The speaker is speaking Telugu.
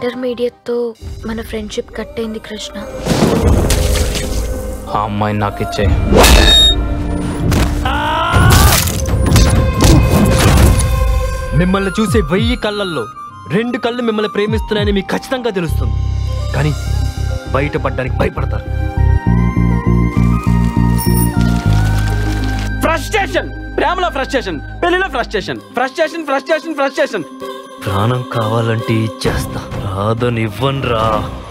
ఇంటర్మీడియట్తో మన ఫ్రెండ్షిప్ కట్ అయింది కృష్ణ ఆ అమ్మాయిని నాకు ఇచ్చే మిమ్మల్ని చూసే వెయ్యి కళ్ళల్లో రెండు కళ్ళు మిమ్మల్ని ప్రేమిస్తున్నాయని మీకు ఖచ్చితంగా తెలుస్తుంది కానీ బయటపడడానికి భయపడతారు ఫ్రస్ట్రేషన్ ప్రేమలో ఫ్రస్ట్రేషన్ పెళ్లిలో ఫ్రస్ట్రేషన్ ఫ్రస్ట్రేషన్ ఫ్రస్ట్రేషన్ ఫ్రస్ట్రేషన్ ప్రాణం కావాలంటే ఇచ్చేస్తా రాదని ఇవ్వనురా